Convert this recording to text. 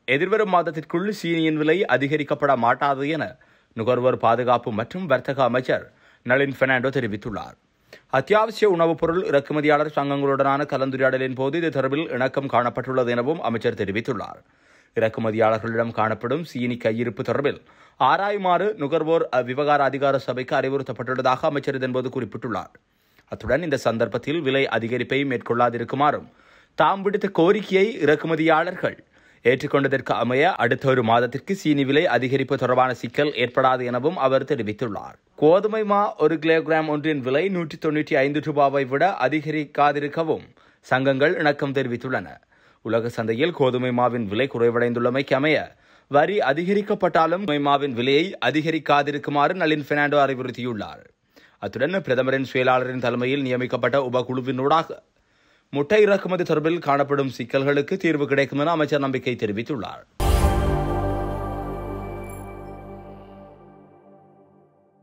எதிர்வரும் மாதத்திற்குள் சீனியின் விலை அதிகரிக்கப்பட மாட்டாது என நுகர்வோர் பாதுகாப்பு மற்றும் வர்த்தக அமைச்சர் நளின் பெர்னாண்டோ தெரிவித்துள்ளார் அத்தியாவசிய உணவுப் பொருள் இறக்குமதியாளர் சங்கங்களுடனான கலந்துரையாடலின் போது இது தொடர்பில் இணக்கம் காணப்பட்டுள்ளது எனவும் அமைச்சர் தெரிவித்துள்ளார் இறக்குமதியாளர்களிடம் காணப்படும் சீனி கையிருப்பு தொடர்பில் ஆராயுமாறு நுகர்வோர் விவகார அதிகார சபைக்கு அறிவுறுத்தப்பட்டுள்ளதாக அமைச்சர் இதன்போது குறிப்பிட்டுள்ளார் அத்துடன் இந்த சந்தர்ப்பத்தில் விலை அதிகரிப்பை மேற்கொள்ளாதிருக்குமாறும் தாம் விடுத்த கோரிக்கையை இறக்குமதியாளர்கள் ஏற்றுக்கொண்டதற்கு அமைய அடுத்த ஒரு மாதத்திற்கு சீனி விலை அதிகரிப்பு தொடர்பான சிக்கல் ஏற்படாது எனவும் அவர் தெரிவித்துள்ளார் கோதுமை மா ஒரு கிலோகிராம் ஒன்றின் விலை நூற்றி தொண்ணூற்றி ஐந்து ரூபாவை விட அதிகரிக்காதிருக்கவும் சங்கங்கள் இணக்கம் தெரிவித்துள்ளன உலக சந்தையில் கோதுமை மாவின் விலை குறைவடைந்துள்ளமைக்கு அமைய வரி அதிகரிக்கப்பட்டாலும் கோதுமை மாவின் விலையை அதிகரிக்காதிருக்குமாறு நளின் பெர்னாண்டோ அறிவுறுத்தியுள்ளார் அத்துடன் பிரதமரின் செயலாளரின் தலைமையில் நியமிக்கப்பட்ட உபகுழுவினூடாக முட்டை இறக்குமதி தொடர்பில் காணப்படும் சிக்கல்களுக்கு தீர்வு கிடைக்கும் என அமைச்சர் நம்பிக்கை தெரிவித்துள்ளார்